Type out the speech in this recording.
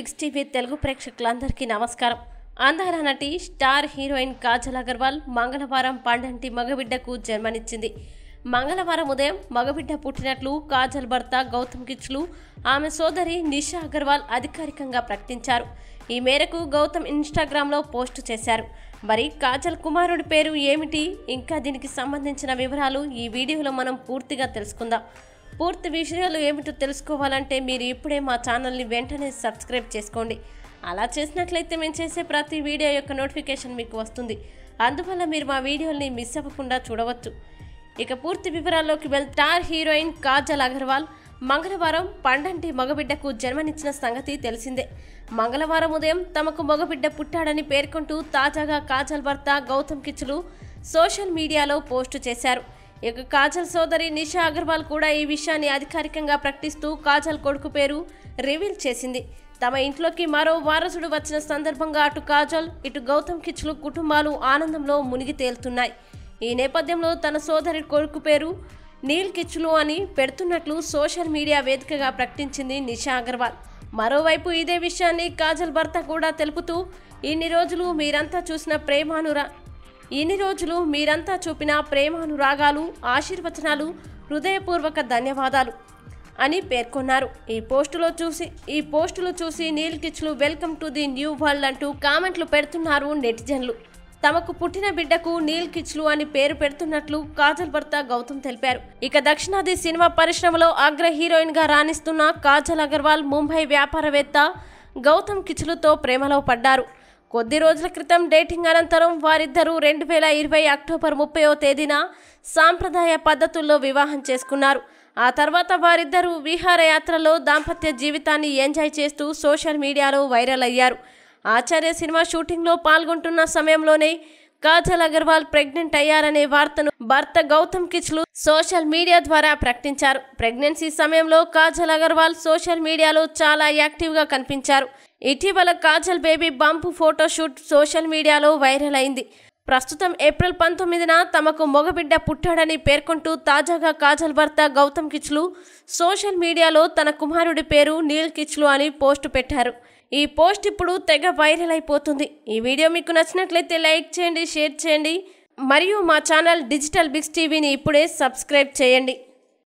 Biggs TV Telugu ప్రేక్షకులందరికీ నమస్కారం అందాల నటి స్టార్ హీరోయిన్ కాజల్ అగర్వాల్ మంగళవారం పండంటి మగబిడ్డకు జన్మనిచ్చింది మంగళవారం ఉదయం మగబిడ్డ పుట్టినట్లు కాజల్ భర్త గౌతమ్ కిచ్లు ఆమె సోదరి నిషా అగర్వాల్ అధికారికంగా ప్రకటించారు ఈ మేరకు గౌతమ్ ఇన్స్టాగ్రామ్లో పోస్టు చేశారు మరి కాజల్ కుమారుడి పేరు ఏమిటి ఇంకా దీనికి సంబంధించిన వివరాలు ఈ వీడియోలో మనం పూర్తిగా తెలుసుకుందాం పూర్తి విషయాలు ఏమిటో తెలుసుకోవాలంటే మీరు ఇప్పుడే మా ఛానల్ని వెంటనే సబ్స్క్రైబ్ చేసుకోండి అలా చేసినట్లయితే మేము చేసే ప్రతి వీడియో యొక్క నోటిఫికేషన్ మీకు వస్తుంది అందువల్ల మీరు మా వీడియోల్ని మిస్ అవ్వకుండా చూడవచ్చు ఇక పూర్తి వివరాల్లోకి వెళ్ స్టార్ హీరోయిన్ కాజల్ అగర్వాల్ మంగళవారం పండంటి మగబిడ్డకు జన్మనిచ్చిన సంగతి తెలిసిందే మంగళవారం ఉదయం తమకు మగబిడ్డ పుట్టాడని పేర్కొంటూ తాజాగా కాజల్ భర్త గౌతమ్ కిచ్లు సోషల్ మీడియాలో పోస్టు చేశారు ఇక కాజల్ సోదరి నిషా అగర్వాల్ కూడా ఈ విషయాన్ని అధికారికంగా ప్రకటిస్తూ కాజల్ కొడుకు పేరు రివీల్ చేసింది తమ ఇంట్లోకి మరో వారసుడు వచ్చిన సందర్భంగా అటు కాజల్ ఇటు గౌతమ్ కిచ్లు కుటుంబాలు ఆనందంలో మునిగి తేలుతున్నాయి ఈ నేపథ్యంలో తన సోదరి కొడుకు పేరు నీల్ కిచ్లు అని పెడుతున్నట్లు సోషల్ మీడియా వేదికగా ప్రకటించింది నిషా అగర్వాల్ మరోవైపు ఇదే విషయాన్ని కాజల్ భర్త కూడా తెలుపుతూ ఇన్ని రోజులు మీరంతా చూసిన ప్రేమానురా ఇన్ని రోజులు మీరంతా చూపిన ప్రేమానురాగాలు ఆశీర్వచనాలు హృదయపూర్వక ధన్యవాదాలు అని పేర్కొన్నారు ఈ పోస్టులో చూసి ఈ పోస్టులు చూసి Neil Kitchlu welcome to the new world అంటూ కామెంట్లు పెడుతున్నారు నెటిజన్లు తమకు పుట్టిన బిడ్డకు నీల్ కిచ్లు అని పేరు పెడుతున్నట్లు కాజల్ భర్త గౌతమ్ తెలిపారు ఇక దక్షిణాది సినిమా పరిశ్రమలో అగ్ర హీరోయిన్ గా రాణిస్తున్న కాజల్ అగర్వాల్ ముంబై వ్యాపారవేత్త గౌతమ్ కిచ్లుతో ప్రేమలో పడ్డారు కొద్ది రోజుల క్రితం డేటింగ్ అనంతరం వారిద్దరూ రెండు వేల ఇరవై అక్టోబర్ ముప్పైవ తేదీన సాంప్రదాయ పద్ధతుల్లో వివాహం చేసుకున్నారు ఆ తర్వాత వారిద్దరూ విహారయాత్రలో దాంపత్య జీవితాన్ని ఎంజాయ్ చేస్తూ సోషల్ మీడియాలో వైరల్ అయ్యారు ఆచార్య సినిమా షూటింగ్లో పాల్గొంటున్న సమయంలోనే కాజల్ అగర్వాల్ ప్రెగ్నెంట్ అయ్యారనే వార్తను భర్త గౌతమ్ కిచ్లు సోషల్ మీడియా ద్వారా ప్రకటించారు ప్రెగ్నెన్సీ సమయంలో కాజల్ అగర్వాల్ సోషల్ మీడియాలో చాలా యాక్టివ్గా కనిపించారు ఇటీవల Kajal baby bump photoshoot social మీడియాలో వైరల్ అయింది ప్రస్తుతం ఏప్రిల్ పంతొమ్మిదిన తమకు మగబిడ్డ పుట్టాడని పేర్కొంటూ తాజాగా కాజల్ భర్త గౌతమ్ కిచ్లు సోషల్ మీడియాలో తన కుమారుడి పేరు నీల్ కిచ్లు అని పోస్టు పెట్టారు ఈ పోస్ట్ ఇప్పుడు తెగ వైరల్ అయిపోతుంది ఈ వీడియో మీకు నచ్చినట్లయితే లైక్ చేయండి షేర్ చేయండి మరియు మా ఛానల్ డిజిటల్ బిగ్స్ టీవీని ఇప్పుడే సబ్స్క్రైబ్ చేయండి